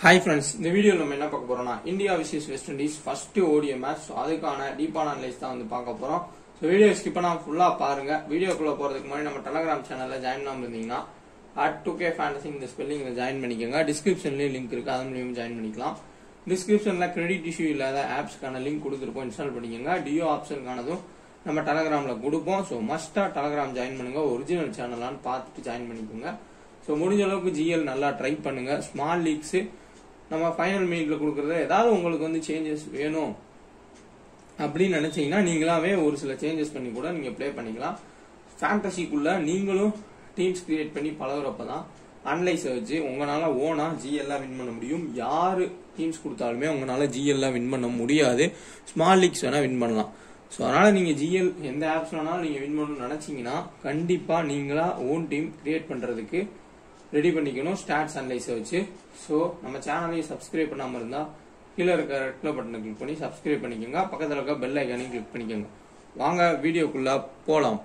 hi friends இந்த video நம்ம என்ன பார்க்க போறோம்னா India versus West Indies first ODI match அதுக்கான டீப்பான அனலைஸ் தான் வந்து பார்க்க போறோம் ஸோ வீடியோ ஸ்கிப் பண்ணாம ஃபுல்லா பாருங்க வீடியோக்குள்ள போறதுக்கு முன்னாடி நம்ம டெலகிராம் சேனல்ல ஜாயின் பண்ணாம இருந்தீங்கன்னா அட் டூ கே ஃபேண்டசி இந்த ஸ்பெல்லிங்ல ஜாயின் பண்ணிக்கோங்க டிஸ்கிரிப்ஷன்லயும் லிங்க் இருக்கு அது மூலியம் ஜாயின் பண்ணிக்கலாம் டிஸ்கிரிப்ஷன்ல கிரெடிட் இஷ்யூ இல்லாத ஆப்ஸ்க்கான லிங்க் கொடுத்துருப்போம் இன்ஸ்டால் பண்ணிக்கோங்க டியோ ஆப்ஷனுக்கானதும் நம்ம டெலகிராம்ல கொடுப்போம் ஸோ மஸ்டா டெலகிராம் ஜாயின் பண்ணுங்க ஒரிஜினல் சேனலான்னு பார்த்துட்டு ஜாயின் பண்ணிக்கோங்க ஸோ முடிஞ்ச அளவுக்கு ஜிஎல் நல்லா ட்ரை பண்ணுங்க ஸ்மால் லீக்ஸ் நம்ம ஃபைனல் மினிட்ல கொடுக்கறது ஏதாவது உங்களுக்கு வந்து சேஞ்சஸ் வேணும் அப்படின்னு நினைச்சீங்கன்னா நீங்களாவே ஒரு சில சேஞ்சஸ் பண்ணி கூட நீங்க ப்ளே பண்ணிக்கலாம் ஃபேண்டசிக்குள்ள நீங்களும் டீம்ஸ் கிரியேட் பண்ணி பழகுறப்ப தான் அனலைஸ் வச்சு உங்களால ஓனா ஜிஎல்லாம் வின் பண்ண முடியும் யாரு டீம்ஸ் கொடுத்தாலுமே உங்களால ஜிஎல்லாம் வின் பண்ண முடியாது ஸ்மால் லீக்ஸ் வேணா வின் பண்ணலாம் ஸோ அதனால நீங்க ஜிஎல் எந்த ஆப்ஸ் வேணாலும் நீங்க வின் பண்ணணும்னு நினைச்சீங்கன்னா கண்டிப்பா நீங்களா ஓன் டீம் கிரியேட் பண்றதுக்கு ரெடி பண்ணிக்கணும் ஸ்டாட்ஸ் அனலைஸை வச்சு ஸோ நம்ம சேனலையும் சப்ஸ்கிரைப் பண்ணாமல் இருந்தால் கீழே இருக்க ரெட் கலர் பட்டனை கிளிக் பண்ணி சப்ஸ்கிரைப் பண்ணிக்கோங்க பக்கத்தில் இருக்க பெல் ஐக்கானையும் கிளிக் பண்ணிக்கோங்க வாங்க வீடியோக்குள்ள போகலாம்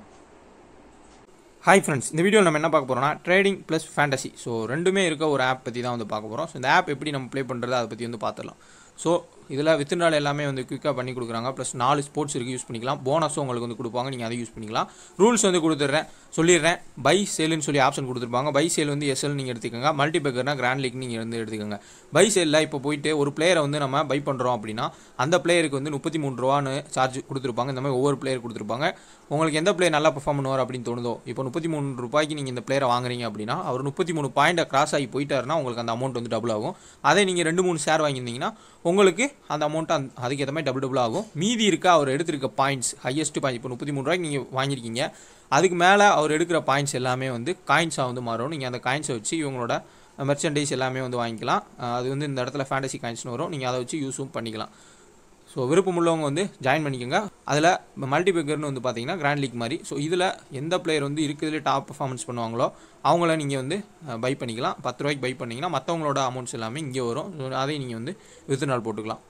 ஹாய் ஃப்ரெண்ட்ஸ் இந்த வீடியோ நம்ம என்ன பார்க்க போறோம்னா ட்ரேடிங் ப்ளஸ் ஃபேண்டசி ஸோ ரெண்டுமே இருக்க ஒரு ஆப் பற்றி தான் வந்து பார்க்க போகிறோம் ஸோ இந்த ஆப் எப்படி நம்ம ப்ளே பண்ணுறது அதை பற்றி வந்து பார்த்துடலாம் ஸோ இதில் வித்ட்ரால் எல்லாமே வந்து குயிக்காக பண்ணி கொடுக்குறாங்க ப்ளஸ் நாலு ஸ்போர்ட்ஸ் இருக்குது யூஸ் பண்ணிக்கலாம் போனஸும் உங்களுக்கு வந்து கொடுப்பாங்க நீங்கள் அதை யூஸ் பண்ணிக்கலாம் ரூல்ஸ் வந்து கொடுத்துட்றேன் சொல்லிடுறேன் பை சேலுன்னு சொல்லி ஆப்ஷன் கொடுத்துருப்பாங்க பை சேல் வந்து எஸ்எல் நீங்கள் எடுத்துக்கோங்க மல்டி பேக்கர்னா கிராண்ட் லீக் நீங்கள் வந்து எடுத்துக்கோங்க பை சேலில் இப்போ போயிட்டு ஒரு பிளேயரை வந்து நம்ம பை பண்ணுறோம் அப்படின்னா அந்த பிளேயருக்கு வந்து முப்பத்தி மூணு ரூபான்னு சார்ஜ் கொடுத்துருப்பாங்க இந்த மாதிரி ஒவ்வொரு பிளேயர் கொடுத்துருப்பாங்க உங்களுக்கு எந்த பிளேயர் நல்லா பெர்ஃபார்ம் பண்ணுவார் அப்படின்னு தோணுதோ இப்போ முப்பத்தி மூணு ரூபாய்க்கு நீங்கள் இந்த பிளேயரை வாங்குறீங்க அப்படின்னா அவர் முப்பத்தி மூணு பாயிண்டை கிராஸ் ஆகி போயிட்டாருன்னா உங்களுக்கு அந்த அமௌண்ட் வந்து டபுள் ஆகும் அதே நீங்கள் ரெண்டு மூணு ஷேர் வாங்கியிருந்தீங்கன்னா உங்களுக்கு அந்த அமௌண்ட் அந்த அதுக்கு ஏற்ற மாதிரி டபுள் டபுள் ஆகும் மீதி இருக்க அவர் எடுத்திருக்க பாயிண்ட்ஸ் ஹையஸ்ட் பாயிண்ட் இப்போ முப்பத்தி மூணு ரூபாய்க்கு நீங்கள் வாங்கியிருக்கீங்க அதுக்கு மேலே அவர் எடுக்கிற பாயிண்ட்ஸ் எல்லாமே வந்து காயின்ஸாக வந்து மாறும் நீங்கள் அந்த காயின்ஸை வச்சு இவங்களோட மெர்ச்சன்டைஸ் எல்லாமே வந்து வாங்கிக்கலாம் அது வந்து இந்த இடத்துல ஃபேண்டசி காயின்ஸ்னு வரும் நீங்கள் அதை வச்சு யூஸும் பண்ணிக்கலாம் ஸோ விருப்பம் உள்ளவங்க வந்து ஜாயின் பண்ணிக்கோங்க அதில் மல்டி பேக்கர்னு வந்து பார்த்தீங்கன்னா கிராண்ட் லீக் மாதிரி ஸோ இதில் எந்த பிளேயர் வந்து இருக்கிறதுலே டாப் பர்ஃபார்மன்ஸ் பண்ணுவாங்களோ அவங்கள நீங்கள் வந்து பை பண்ணிக்கலாம் பத்து ரூபாய்க்கு பை பண்ணிங்கன்னா மற்றவங்களோட அமௌண்ட்ஸ் எல்லாமே இங்கே வரும் ஸோ அதையும் நீங்கள் வந்து வித்து நாள் போட்டுக்கலாம்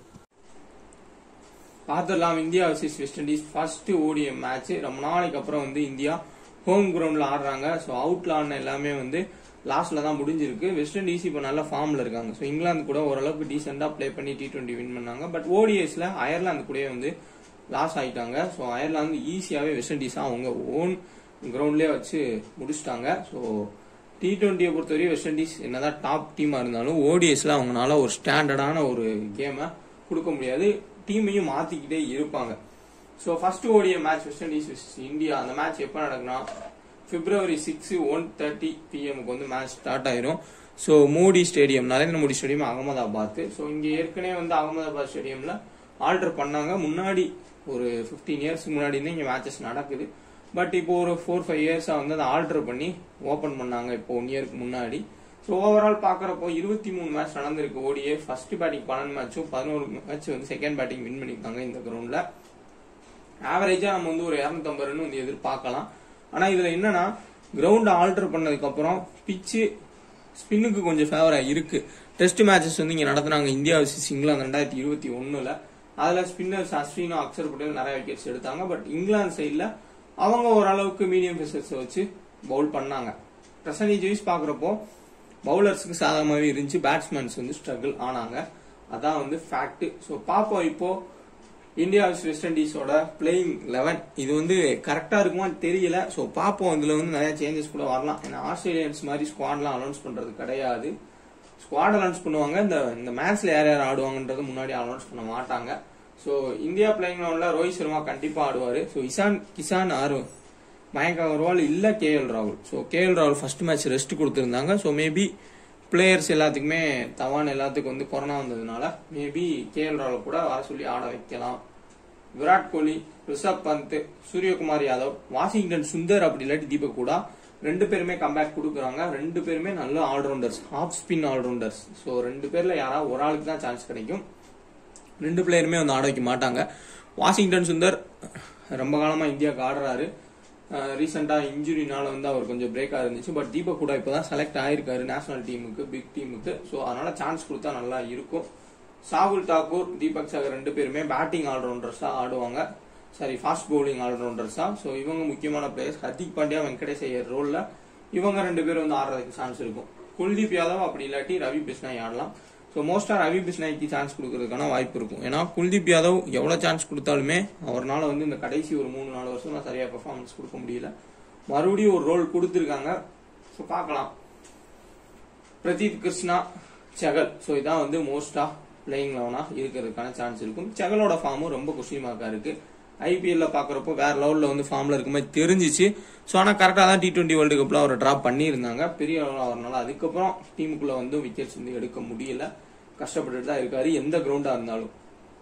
பார்த்துடலாம் India versus West Indies first ODI match ரொம்ப நாளைக்கு அப்புறம் வந்து இந்தியா ஹோம் கிரவுண்ட்ல ஆடுறாங்க ஸோ அவுட்ல ஆடின எல்லாமே வந்து லாஸ்ட்ல தான் முடிஞ்சிருக்கு வெஸ்ட் இண்டீஸ் இப்போ நல்ல ஃபார்ம்ல இருக்காங்க ஸோ இங்கிலாந்து கூட ஓரளவுக்கு டீசெண்டா ப்ளே பண்ணி டி டுவெண்ட்டி வின் பண்ணாங்க பட் ஓடிஎஸ்ல அயர்லாந்து கூட வந்து லாஸ் ஆயிட்டாங்க ஸோ அயர்லாந்து ஈஸியாவே வெஸ்ட் இண்டீஸ் அவங்க ஓன் கிரவுண்ட்லேயே வச்சு முடிச்சிட்டாங்க ஸோ டி டுவெண்ட்டியை பொறுத்தவரையும் வெஸ்ட் இண்டீஸ் என்னதான் டாப் டீமா இருந்தாலும் ஓடிஎஸ்ல அவங்களால ஒரு ஸ்டாண்டர்டான ஒரு கேமை கொடுக்க முடியாது டீமையும் மாத்திக்கிட்டே இருப்பாங்க so first ODI match West Indies India அந்த மேட்ச் எப்போ நடக்குன்னா பிப்ரவரி சிக்ஸ் ஒன் தேர்ட்டி பிஎம்க்கு வந்து மேட்ச் ஸ்டார்ட் ஆயிரும் so Modi stadium Narendra Modi stadium Ahmedabad so இங்க ஏற்கனவே வந்து அகமதாபாத் ஸ்டேடியம்ல ஆல்டர் பண்ணாங்க முன்னாடி ஒரு ஃபிஃப்டீன் இயர்ஸ்க்கு முன்னாடி இருந்து இங்க மேட்சஸ் நடக்குது பட் இப்போ ஒரு ஃபோர் ஃபைவ் இயர்ஸா வந்து அதை ஆல்டர் பண்ணி ஓபன் பண்ணாங்க இப்போ ஒன் இயருக்கு முன்னாடி ஸோ ஓவரால் பாக்குறப்போ இருபத்தி மூணு மேட்ச் நடந்திருக்கு ஓடியே ஃபர்ஸ்ட் பேட்டிங் பன்னெண்டு மேட்சும் பதினோரு மேட்ச் வந்து செகண்ட் பேட்டிங் வின் பண்ணிருக்காங்க இந்த கிரவுண்ட்ல ஆவரேஜா நம்ம வந்து ஒரு இரநூத்தம்பது ரன் வந்து எதிர்பார்க்கலாம் ஆனா இதுல என்னன்னா கிரவுண்ட் ஆல்டர் பண்ணதுக்கு அப்புறம் பிச்சு ஸ்பின்னுக்கு கொஞ்சம் ஃபேவரா இருக்கு டெஸ்ட் மேட்சஸ் வந்து இங்க நடத்துனாங்க இந்தியா வர்சஸ் இங்கிலாந்து ரெண்டாயிரத்தி இருபத்தி ஒண்ணுல அதுல ஸ்பின்னர்ஸ் அஸ்வினும் அக்சர் பட்டேல் நிறைய விக்கெட்ஸ் எடுத்தாங்க பட் இங்கிலாந்து சைட்ல அவங்க ஓரளவுக்கு மீடியம் பிசர்ஸ் வச்சு பவுல் பண்ணாங்க பிரசன்டேஜ் வைஸ் பாக்குறப்போ பவுலர்ஸ்க்கு சாதகமாகவே இருந்துச்சு பேட்ஸ்மேன்ஸ் வந்து ஸ்ட்ரகிள் ஆனாங்க அதான் வந்து ஃபேக்ட் ஸோ பாப்போம் இப்போ இந்தியா வெஸ்ட் இண்டீஸோட பிளேயிங் லெவன் இது வந்து கரெக்டா இருக்குமான்னு தெரியல ஸோ பாப்போம் இதுல வந்து நிறைய சேஞ்சஸ் கூட வரலாம் ஏன்னா ஆஸ்திரேலியன்ஸ் மாதிரி ஸ்குவாட்லாம் அனௌன்ஸ் பண்றது கிடையாது ஸ்குவாட் அனௌன்ஸ் பண்ணுவாங்க இந்த இந்த மேட்ச்ல யார் யார் ஆடுவாங்கன்றது முன்னாடி அனௌன்ஸ் பண்ண மாட்டாங்க so India playing லெவன்ல Rohit Sharma கண்டிப்பா ஆடுவாரு ஸோ இசான் கிசான் ஆறு மயங்க் அகர்வால் இல்ல கே எல் ராகுல் ஸோ கே எல் ராகுல் ஃபர்ஸ்ட் மேட்ச் ரெஸ்ட் கொடுத்திருந்தாங்க ஸோ மேபி பிளேயர்ஸ் எல்லாத்துக்குமே தவான் எல்லாத்துக்கும் வந்து கொரோனா வந்ததுனால மேபி கே எல் ராகுல் கூட வர சொல்லி ஆட வைக்கலாம் விராட் கோலி ரிஷப் பந்த் சூரியகுமார் யாதவ் வாஷிங்டன் சுந்தர் அப்படி இல்லாட்டி தீபக் கூட ரெண்டு பேருமே கம்பேக் கொடுக்குறாங்க ரெண்டு பேருமே நல்ல allrounders half spin allrounders so ரெண்டு பேர்ல யாராவது ஒரு ஆளுக்கு தான் சான்ஸ் கிடைக்கும் ரெண்டு பிளேயருமே வந்து ஆட வைக்க மாட்டாங்க வாஷிங்டன் சுந்தர் ரொம்ப காலமா இந்தியாவுக்கு ஆடுறாரு ரீசெண்டா இன்ஜுரினால வந்து அவர் கொஞ்சம் பிரேக்கா இருந்துச்சு பட் தீபக் கூட இப்பதான் செலக்ட் ஆயிருக்காரு நேஷனல் டீமுக்கு பிக் டீமுக்கு ஸோ அதனால சான்ஸ் கொடுத்தா நல்லா இருக்கும் சாகுல் தாக்கூர் தீபக் சாகர் ரெண்டு பேருமே பேட்டிங் ஆல்ரவுண்டர்ஸா ஆடுவாங்க சாரி ஃபாஸ்ட் பவுலிங் ஆல்ரவுண்டர்ஸா ஸோ இவங்க முக்கியமான பிளேயர்ஸ் ஹர்திக் பாண்டியா வெங்கடேஷ் ஐயர் ரோல்ல இவங்க ரெண்டு பேரும் வந்து ஆடுறதுக்கு சான்ஸ் இருக்கும் குல்தீப் யாதவ் அப்படி இல்லாட்டி ரவி பிஸ்னாய் ஆடலாம் ஸோ மோஸ்டா ரவி பிஸ்னாய்க்கு சான்ஸ் கொடுக்கறதுக்கான வாய்ப்பு இருக்கும் ஏன்னா குல்தீப் யாதவ் எவ்வளவு சான்ஸ் கொடுத்தாலுமே அவர்னால வந்து இந்த கடைசி ஒரு மூணு நாலு வருஷமா சரியா பெர்ஃபார்மன்ஸ் கொடுக்க முடியல மறுபடியும் ஒரு ரோல் கொடுத்துருக்காங்க ஸோ பார்க்கலாம் பிரதீப் கிருஷ்ணா செகல் ஸோ இதான் வந்து மோஸ்டா பிளேயிங் லெவனா இருக்கிறதுக்கான சான்ஸ் இருக்கும் செகலோட ஃபார்மும் ரொம்ப குஷி மார்க்கா இருக்கு ஐபிஎல்ல பாக்குறப்போ வேற லெவல்ல வந்து ஃபார்ம்ல இருக்க மாதிரி தெரிஞ்சிச்சு ஸோ ஆனால் கரெக்டாக தான் டி டுவெண்ட்டி வேர்ல்டு கப்ல அவரை டிராப் பண்ணியிருந்தாங்க பெரிய லெவலில் அவரால் அதுக்கப்புறம் டீமுக்குள்ள வந்து விக்கெட்ஸ் வந்து எடுக்க முடியல கஷ்டப்பட்டுட்டு தான் இருக்காரு எந்த கிரவுண்டா இருந்தாலும்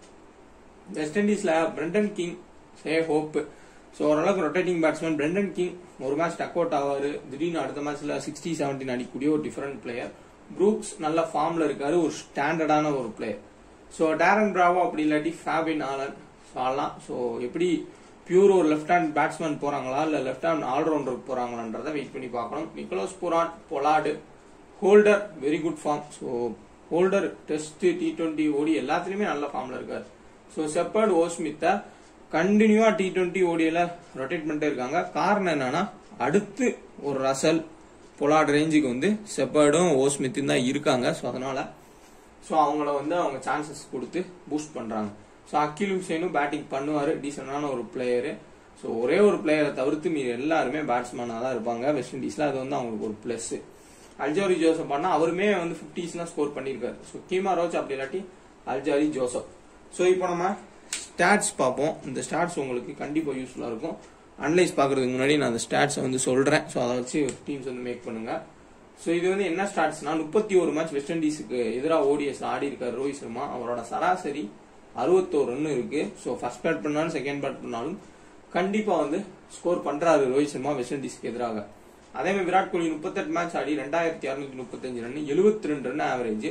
வெஸ்ட் இண்டீஸ்ல Brandon King Shai Hope so ஓரளவுக்கு ரொட்டேட்டிங் பேட்ஸ்மேன் பிரண்டன் கிங் ஒரு மேட்ச் டக் அவுட் ஆவாரு திடீர்னு அடுத்த மேட்ச்ல சிக்ஸ்டி செவன்டீன் அடிக்கக்கூடிய ஒரு டிஃபரெண்ட் பிளேயர் ப்ரூக்ஸ் நல்ல ஃபார்ம்ல இருக்காரு ஒரு ஸ்டாண்டர்டான ஒரு பிளேயர் ஸோ டேரன் பிராவோ அப்படி இல்லாட்டி ஃபேபின் ஆலன் ஸோ ஆடலாம் ஸோ எப்படி பியூர் ஒரு லெஃப்ட் ஹேண்ட் பேட்ஸ்மேன் போறாங்களா இல்ல லெஃப்ட் ஹேண்ட் ஆல்ரவுண்டர் போறாங்களான்றதை வெயிட் பண்ணி பார்க்கணும் Nicholas Pooran Pollard Holder very good form so Holder test T twenty ODI எல்லாத்துலயுமே நல்ல ஃபார்ம்ல இருக்காரு ஸோ செப்பர்ட் ஓஸ்மித்த கண்டினியூவா டி டுவெண்ட்டி ஓடியில ரொட்டேட் பண்ணிட்டே இருக்காங்க காரணம் என்னன்னா அடுத்து ஒரு ரசல் பொலாட் ரேஞ்சுக்கு வந்து செப்பர்டும் ஓஸ்மித்தும் தான் இருக்காங்க ஸோ அதனால ஸோ அவங்கள வந்து அவங்க சான்சஸ் கொடுத்து பூஸ்ட் பண்றாங்க ஸோ அக்கில் ஹுசேனும் பேட்டிங் பண்ணுவாரு டீசென்டான ஒரு பிளேயரு ஸோ ஒரே ஒரு பிளேயரை தவிர்த்து மீது எல்லாருமே பேட்ஸ்மேனாக தான் இருப்பாங்க வெஸ்ட் இண்டீஸ்ல அது வந்து அவங்களுக்கு ஒரு பிளஸ் அல்ஜாரி ஜோசப் பண்ணா அவருமே வந்து ஃபிஃப்டிஸ்லாம் ஸ்கோர் பண்ணியிருக்காரு ஸோ கீமா ரோச் அப்படி இல்லாட்டி அல்ஜாரி ஜோசப் ஸோ இப்போ நம்ம ஸ்டாட்ஸ் பார்ப்போம் இந்த ஸ்டாட்ஸ் உங்களுக்கு கண்டிப்பாக யூஸ்ஃபுல்லாக இருக்கும் அனலைஸ் பார்க்கறதுக்கு முன்னாடி நான் அந்த ஸ்டாட்ஸை வந்து சொல்றேன் ஸோ அதை வச்சு டீம்ஸ் வந்து மேக் பண்ணுங்க ஸோ இது வந்து என்ன ஸ்டாட்ஸ்னா முப்பத்தி ஒரு மேட்ச் வெஸ்ட் இண்டீஸுக்கு எதிராக ஓடிஎஸ் ஆடி இருக்காரு ரோஹித் சர்மா அவரோட சராசரி அறுபத்தோரு ரன் இருக்கு ஸோ ஃபர்ஸ்ட் பேட் பண்ணாலும் செகண்ட் பேட் பண்ணாலும் கண்டிப்பா வந்து ஸ்கோர் பண்றாரு ரோஹித் சர்மா வெஸ்ட் இண்டீஸ்க்கு எதிராக அதே மாதிரி விராட் கோலி முப்பத்தெட்டு மேட்ச் ஆடி ரெண்டாயிரத்தி அறுநூத்தி முப்பத்தஞ்சு ரன் எழுபத்தி ரெண்டு ரன் ஆவரேஜ்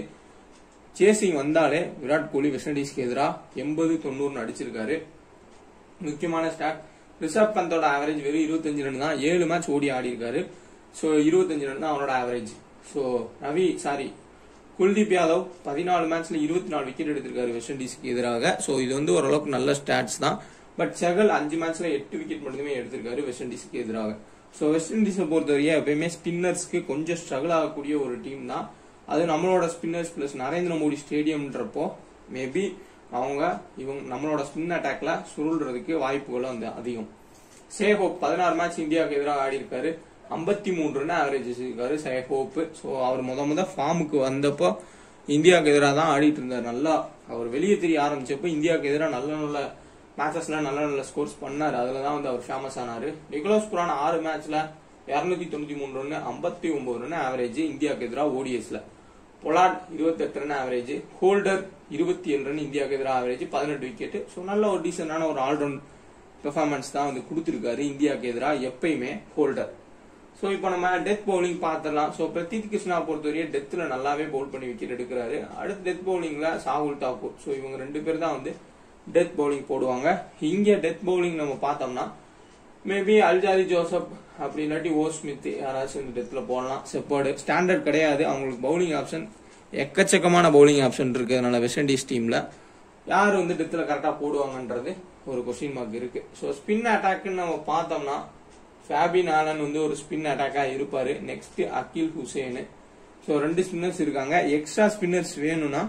சேசிங் வந்தாலே விராட் கோலி வெஸ்ட் இண்டீஸ்க்கு எதிராக எண்பது தொண்ணூறுன்னு அடிச்சிருக்காரு முக்கியமான ஸ்டாட் ரிஷப் பந்தோட ஆவரேஜ் வெறும் இருபத்தஞ்சு ரன் தான் ஏழு மேட்ச் ஓடி ஆடி இருக்காரு ஸோ இருபத்தஞ்சு ரன் தான் அவனோட average so Ravi sorry Kuldeep Yadav பதினாலு மேட்ச்ல இருபத்தி நாலு விக்கெட் எடுத்திருக்காரு வெஸ்ட் இண்டீஸ்க்கு எதிராக ஸோ இது வந்து ஓரளவுக்கு நல்ல ஸ்டாட்ஸ் தான் பட் செகல் அஞ்சு மேட்ச்ல எட்டு விக்கெட் மட்டுமே எடுத்திருக்காரு வெஸ்ட் இண்டீஸ்க்கு எதிராக ஸோ வெஸ்ட் இண்டீஸை பொறுத்தவரைக்கும் எப்பயுமே ஸ்பின்னர்ஸ்க்கு கொஞ்சம் ஸ்ட்ரகிள் ஆகக்கூடிய ஒரு டீம் தான் அது நம்மளோட ஸ்பின்னர்ஸ் பிளஸ் நரேந்திர மோடி ஸ்டேடியம்ன்றப்போ மேபி அவங்க இவங்க நம்மளோட ஸ்பின் அட்டாக்ல சுருள்றதுக்கு வாய்ப்புகள் வந்து அதிகம் சேஹோப் பதினாறு மேட்ச் இந்தியாவுக்கு எதிராக ஆடி இருக்காரு ஐம்பத்தி மூணு ரன் ஆவரேஜ் வச்சிருக்காரு சேஹோப் ஸோ அவர் முத முத ஃபார்முக்கு வந்தப்போ இந்தியாவுக்கு எதிராக தான் ஆடிட்டு இருந்தார் நல்லா அவர் வெளியே தெரிய ஆரம்பிச்சப்போ இந்தியாவுக்கு எதிராக நல்ல நல்ல மேட்சஸ்ல நல்ல நல்ல ஸ்கோர்ஸ் பண்ணாரு அதுல தான் வந்து அவர் ஃபேமஸ் ஆனாரு நிக்கோலஸ் புரான் ஆறு மேட்ச்ல இருநூத்தி தொண்ணூத்தி மூணு ரன் ஐம்பத்தி ஒன்பது ரன் ஆவரேஜ் இந்தியாவுக்கு எதிராக ஓடிஎஸ்ல பொலாட் இருபத்தெட்டு ரன் ஆவரேஜ் ஹோல்டர் இருபத்தி ஏழு ரன் இந்தியாவுக்கு எதிராக ஆவரேஜ் பதினெட்டு விக்கெட் ஸோ நல்ல ஒரு டீசென்டான ஒரு ஆல்ரவுண்ட் பெர்ஃபார்மன்ஸ் தான் வந்து கொடுத்துருக்காரு இந்தியாவுக்கு எதிராக எப்பயுமே ஹோல்டர் ஸோ இப்போ நம்ம டெத் பவுலிங் பார்த்துடலாம் ஸோ பிரதீத் கிருஷ்ணா பொறுத்தவரையே டெத்ல நல்லாவே பவுல் பண்ணி விக்கெட் எடுக்கிறாரு அடுத்து டெத் பவுலிங்ல சாகுல் தாக்கூர் ஸோ இவங்க ரெண்டு பேர் தான் வந்து டெத் பவுலிங் போடுவாங்க இங்க டெத் பவுலிங் நம்ம பார்த்தோம்னா மேபி அல்ஜாரி ஜோசப் அப்படி இல்லாட்டி ஓ ஸ்மித் யாராச்சும் இந்த டெத்ல போடலாம் செப்பர்டு ஸ்டாண்டர்ட் கிடையாது அவங்களுக்கு பவுலிங் ஆப்ஷன் எக்கச்சக்கமான பவுலிங் ஆப்ஷன் இருக்கு அதனால வெஸ்ட் இண்டீஸ் டீம்ல யார் வந்து டெத்ல கரெக்டா போடுவாங்கன்றது ஒரு கொஸ்டின் மார்க் இருக்கு ஸோ ஸ்பின் அட்டாக்னு நம்ம பார்த்தோம்னா ஃபேபின் ஆலன் வந்து ஒரு ஸ்பின் அட்டாக்கா இருப்பாரு நெக்ஸ்ட் அகில் ஹுசேனு ஸோ ரெண்டு ஸ்பின்னர்ஸ் இருக்காங்க எக்ஸ்ட்ரா ஸ்பின்னர்ஸ் வேணும்னா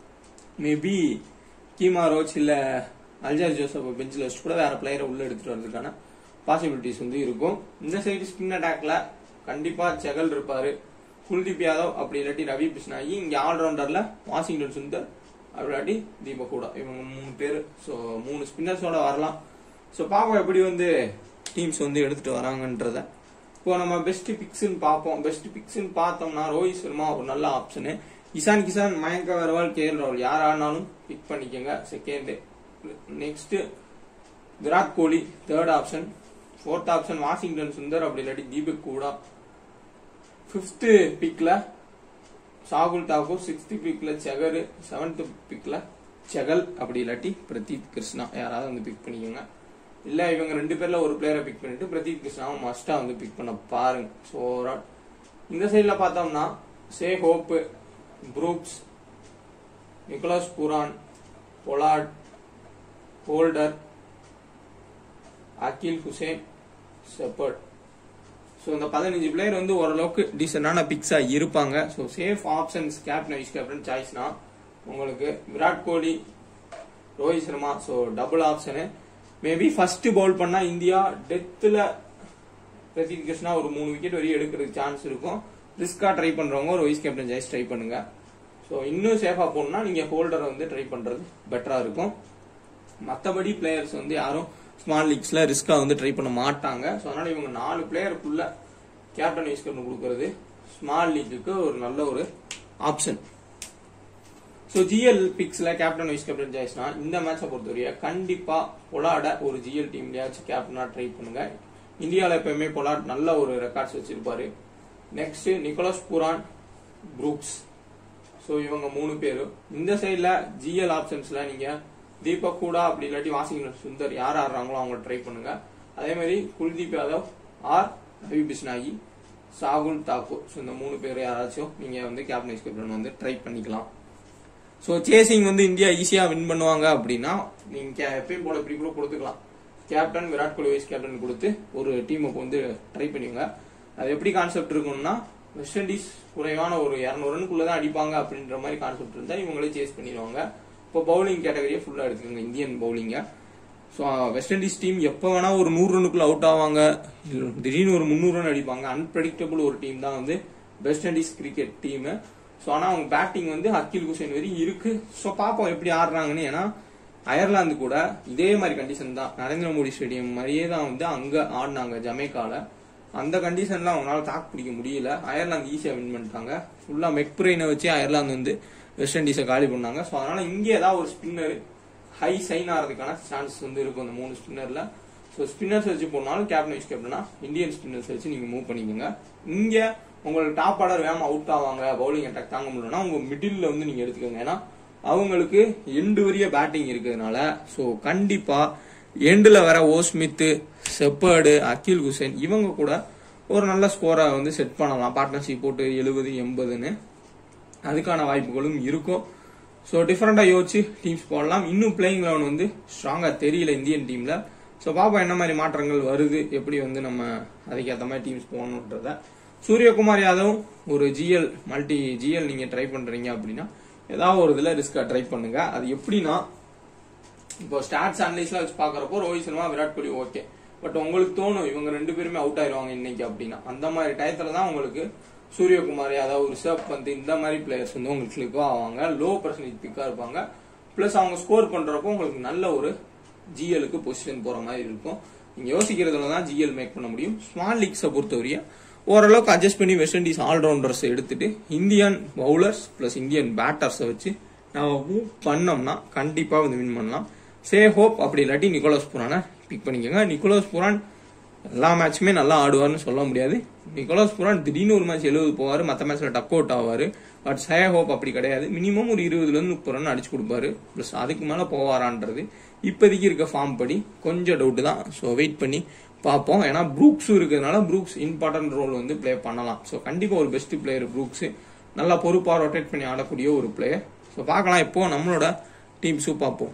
மேபி கீமா ரோச் இல்ல அல்ஜார் ஜோசப் பெஞ்சில் வச்சு கூட வேற பிளேயரை உள்ள எடுத்துட்டு வரதுக்கான பாசிபிலிட்டிஸ் வந்து இருக்கும் இந்த சைடு ஸ்பின் அட்டாக்ல கண்டிப்பா செகல் இருப்பாரு குல்தீப் யாதவ் அப்படி இல்லாட்டி ரவி பிஷ்னாயி இங்க ஆல்ரவுண்டர்ல வாஷிங்டன் சுந்தர் அப்படி இல்லாட்டி தீபக் கூட இவங்க மூணு பேர் ஸோ மூணு ஸ்பின்னர்ஸோட வரலாம் ஸோ பார்ப்போம் எப்படி வந்து டீம்ஸ் வந்து எடுத்துட்டு வராங்கன்றத இப்போ நம்ம பெஸ்ட் பிக்ஸ்ன்னு பார்ப்போம் பெஸ்ட் பிக்ஸ்ன்னு பார்த்தோம்னா ரோஹித் சர்மா ஒரு நல்ல ஆப்ஷனு இசான் கிசான் மயங்க அகர்வால் கே எல் ராகுல் யார் ஆனாலும் பிக் பண்ணிக்கோங்க second next Virat Kohli third option fourth option Washington Sundar அப்படி இல்லாட்டி தீபக் கூடா ஃபிஃப்த் பிக்ல சாகுல் தாக்கூர் சிக்ஸ்த் பிக்ல செகர் செவன்த் பிக்ல செகல் அப்படி இல்லாட்டி பிரதீப் கிருஷ்ணா யாராவது வந்து பிக் பண்ணிக்கோங்க இல்ல இவங்க ரெண்டு பேர்ல ஒரு பிளேயரை பிக் பண்ணிட்டு பிரதீப் கிருஷ்ணாவை மஸ்டா வந்து பிக் பண்ண பாருங்க ஸோ ஓவரால் இந்த சைட்ல பார்த்தோம்னா Shai Hope Brooks Nicholas Pooran Pollard Holder Akeal Hosein Shepherd so இந்த பதினஞ்சு பிளேயர் வந்து ஓரளவுக்கு டீசெண்டான பிக்ஸா இருப்பாங்க so safe options captain vice captain சாய்ஸ்னா உங்களுக்கு விராட் கோலி ரோஹித் சர்மா ஸோ டபுள் ஆப்ஷனு மேபி ஃபர்ஸ்ட் பவுல் பண்ணா இந்தியா டெத்தில் பிரதீப் கிருஷ்ணா ஒரு மூணு விக்கெட் வரையும் எடுக்கிறதுக்கு சான்ஸ் இருக்கும் ரிஸ்கா ட்ரை பண்றவங்க ஒரு வைஸ் கேப்டன் சாய்ஸ் ட்ரை பண்ணுங்க ஸோ இன்னும் சேஃபா போகணும்னா நீங்க ஹோல்டரை வந்து ட்ரை பண்றது பெட்டரா இருக்கும் மற்றபடி பிளேயர்ஸ் வந்து யாரும் ஸ்மால் லீக்ஸ்ல ரிஸ்கா வந்து ட்ரை பண்ண மாட்டாங்க ஸோ அதனால இவங்க நாலு பிளேயருக்குள்ள கேப்டன் வைஸ் கேப்டன் கொடுக்கறது ஸ்மால் லீக்குக்கு ஒரு நல்ல ஒரு ஆப்ஷன் ஸோ ஜிஎல் பிக்ஸ்ல கேப்டன் வைஸ் கேப்டன் சாய்ஸ்னா இந்த மேட்சை பொறுத்தவரைய கண்டிப்பா பொலாட ஒரு ஜிஎல் டீம்லயாச்சும் கேப்டனா ட்ரை பண்ணுங்க இந்தியாவில் எப்பயுமே பொலாட் நல்ல ஒரு ரெக்கார்ட்ஸ் வச்சிருப்பாரு next Nicholas Pooran Brooks so இவங்க மூணு பேரும் இந்த சைடில் ஜிஎல் ஆப்ஷன்ஸ்ல நீங்க தீபக் கூடா அப்படி இல்லாட்டி வாஷிங்டன் சுந்தர் யார் ஆடுறாங்களோ அவங்க ட்ரை பண்ணுங்க அதே மாதிரி குல்தீப் யாதவ் ஆர் ரவி பிஸ்னாயி சாகுல் தாக்கூர் ஸோ இந்த மூணு பேர் யாராச்சும் நீங்க வந்து கேப்டன் வைஸ் கேப்டன் வந்து ட்ரை பண்ணிக்கலாம் ஸோ சேசிங் வந்து இந்தியா ஈஸியா வின் பண்ணுவாங்க அப்படின்னா நீங்க எப்பயும் போல இப்படி கூட கொடுத்துக்கலாம் captain Virat Kohli vice captain கொடுத்து ஒரு டீமுக்கு வந்து ட்ரை பண்ணுவீங்க அது எப்படி கான்செப்ட் இருக்கும்னா வெஸ்ட் இண்டீஸ் குறைவான ஒரு இரநூறு ரனுக்குள்ள தான் அடிப்பாங்க அப்படின்ற மாதிரி கான்செப்ட் இருந்தா இவங்களே சேஸ் பண்ணிடுவாங்க இப்போ பவுலிங் கேட்டகரியை ஃபுல்லா எடுத்துக்கோங்க இந்தியன் பவுலிங்க ஸோ வெஸ்ட் இண்டீஸ் டீம் எப்போ வேணா ஒரு நூறு ரனுக்குள்ள அவுட் ஆவாங்க இல்ல திடீர்னு ஒரு முந்நூறு ரன் அடிப்பாங்க அன்பிரடிக்டபிள் ஒரு டீம் தான் வந்து West Indies cricket team so ஆனால் அவங்க பேட்டிங் வந்து அக்கில் குசேன் வரையும் இருக்கு ஸோ பார்ப்போம் எப்படி ஆடுறாங்கன்னு ஏன்னா அயர்லாந்து கூட இதே மாதிரி கண்டிஷன் தான் நரேந்திர மோடி ஸ்டேடியம் மாதிரியே தான் வந்து அங்க ஆடினாங்க ஜமேக்கால அந்த கண்டிஷன்ல அவங்களால தாக்கு பிடிக்க முடியல அயர்லாந்து ஈஸியா வின் பண்ணிட்டாங்க ஃபுல்லா மெக்புரைனை வச்சு அயர்லாந்து வந்து வெஸ்ட் இண்டீஸை காலி பண்ணாங்க ஸோ அதனால இங்கே ஏதாவது ஒரு ஸ்பின்னர் ஹை சைன் ஆகிறதுக்கான சான்ஸ் வந்து இருக்கும் அந்த மூணு ஸ்பின்னர்ல ஸோ ஸ்பின்னர்ஸ் வச்சு போனாலும் கேப்டன் வைஸ் கேப்டனா இந்தியன் ஸ்பின்னர்ஸ் வச்சு நீங்க மூவ் பண்ணிக்கோங்க இங்க உங்களுக்கு டாப் ஆர்டர் வேகமா அவுட் ஆவாங்க பவுலிங் அட்டாக் தாங்க முடியலன்னா உங்க மிடில் வந்து நீங்க எடுத்துக்கோங்க ஏன்னா அவங்களுக்கு எண்டு வரிய பேட்டிங் இருக்கிறதுனால ஸோ கண்டிப்பா எண்டுல வர ஓ ஸ்மித் செப்பர்டு அகில் குசேன் இவங்க கூட ஒரு நல்ல ஸ்கோரை வந்து செட் பண்ணலாம் பார்ட்னர்ஷிப் போட்டு எழுபது எண்பதுன்னு அதுக்கான வாய்ப்புகளும் இருக்கும் ஸோ டிஃப்ரெண்டா யோசிச்சு டீம்ஸ் போடலாம் இன்னும் பிளேயிங் லெவன் வந்து ஸ்ட்ராங்கா தெரியல இந்தியன் டீம்ல ஸோ பாப்போம் என்ன மாதிரி மாற்றங்கள் வருது எப்படி வந்து நம்ம அதுக்கேற்ற மாதிரி டீம்ஸ் போகணுன்றத சூரியகுமார் யாதவ் ஒரு ஜிஎல் மல்டி ஜிஎல் நீங்க ட்ரை பண்றீங்க அப்படின்னா ஏதாவது ஒரு இதுல ரிஸ்கா ட்ரை பண்ணுங்க அது எப்படின்னா இப்போ ஸ்டாட்ஸ் அனலைஸ்லாம் வச்சு பாக்குறப்போ ரோஹித் சர்மா விராட் கோலி ஓகே பட் உங்களுக்கு தோணும் இவங்க ரெண்டு பேருமே அவுட் ஆயிருவாங்க இன்னைக்கு அப்படின்னா அந்த மாதிரி டயத்துல தான் உங்களுக்கு சூரியகுமார் யாதவ் ரிஷப் பந்த் இந்த மாதிரி பிளேயர்ஸ் வந்து உங்களுக்கு கிளிக்கோ ஆவாங்க லோ பர்சன்டேஜ் பிக்கா இருப்பாங்க பிளஸ் அவங்க ஸ்கோர் பண்றப்போ உங்களுக்கு நல்ல ஒரு ஜிஎலுக்கு பொசிஷன் போற மாதிரி இருக்கும் நீங்க யோசிக்கிறதுல தான் ஜிஎல் மேக் பண்ண முடியும் ஸ்மால் லீக்ஸை பொறுத்தவரைய ஓரளவுக்கு அட்ஜஸ்ட் பண்ணி வெஸ்ட் இண்டீஸ் ஆல்ரவுண்டர்ஸ் எடுத்துட்டு இந்தியன் பவுலர்ஸ் பிளஸ் இந்தியன் பேட்டர்ஸை வச்சு நம்ம மூவ் பண்ணோம்னா கண்டிப்பா வந்து வின் பண்ணலாம் சே ஹோப் அப்படி இல்லாட்டி நிக்கோலஸ் புரானை பிக் பண்ணிக்கோங்க நிக்கோலஸ் புரான் எல்லா மேட்சுமே நல்லா ஆடுவார்னு சொல்ல முடியாது நிக்கோலஸ் புரான் திடீர்னு ஒரு மேட்ச் எழுபது போவார் மற்ற மேட்ச்ல டக் அவுட் ஆவாரு பட் சே ஹோப் அப்படி கிடையாது மினிமம் ஒரு இருபதுல இருந்து முப்பது ரன் அடிச்சு கொடுப்பாரு பிளஸ் அதுக்கு மேல போவாரான்றது இப்போதைக்கு இருக்க ஃபார்ம் படி கொஞ்சம் டவுட் தான் ஸோ வெயிட் பண்ணி பார்ப்போம் ஏன்னா ப்ரூக்ஸும் இருக்கிறதுனால ப்ரூக்ஸ் இம்பார்ட்டன்ட் ரோல் வந்து ப்ளே பண்ணலாம் ஸோ கண்டிப்பா ஒரு பெஸ்ட் பிளேயர் ப்ரூக்ஸ் நல்லா பொறுப்பா ரொட்டேட் பண்ணி ஆடக்கூடிய ஒரு பிளேயர் ஸோ பார்க்கலாம் இப்போ நம்மளோட டீம்ஸும் பார்ப்போம்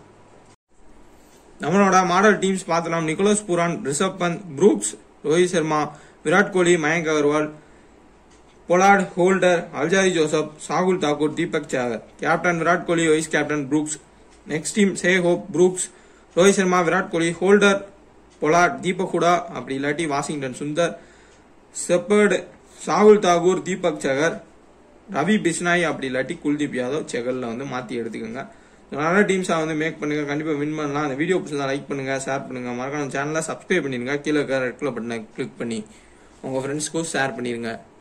நம்மளோட மாடல் டீம்ஸ் பார்த்தலாம் Nicholas Pooran Rishabh Pant Brooks Rohit Sharma Virat Kohli Mayank Agarwal Pollard Holder Alzarri Joseph Shardul Thakur Deepak Chahar captain Virat Kohli vice captain Brooks next team Shai Hope Brooks Rohit Sharma Virat Kohli Holder Pollard Deepak Hooda அப்படி இல்லாட்டி வாஷிங்டன் சுந்தர் செப்பர்டு சாகுல் தாகூர் தீபக் சகர் ரவி பிஸ்னாய் அப்படி இல்லாட்டி குல்தீப் யாதவ் செகல்ல வந்து மாத்தி எடுத்துக்கோங்க நல்ல டீம்ஸா வந்து மேக் பண்ணுங்க கண்டிப்பா வின் பண்ணலாம் அந்த வீடியோ பிடிச்சா லைக் பண்ணுங்க ஷேர் பண்ணுங்க மறக்காம சேனலை சப்ஸ்கிரைப் பண்ணிருங்க கீழே இருக்க ரெட் கலர் பட்டனை கிளிக் பண்ணி உங்க ஃப்ரெண்ட்ஸ்க்கும் ஷேர் பண்ணிருங்க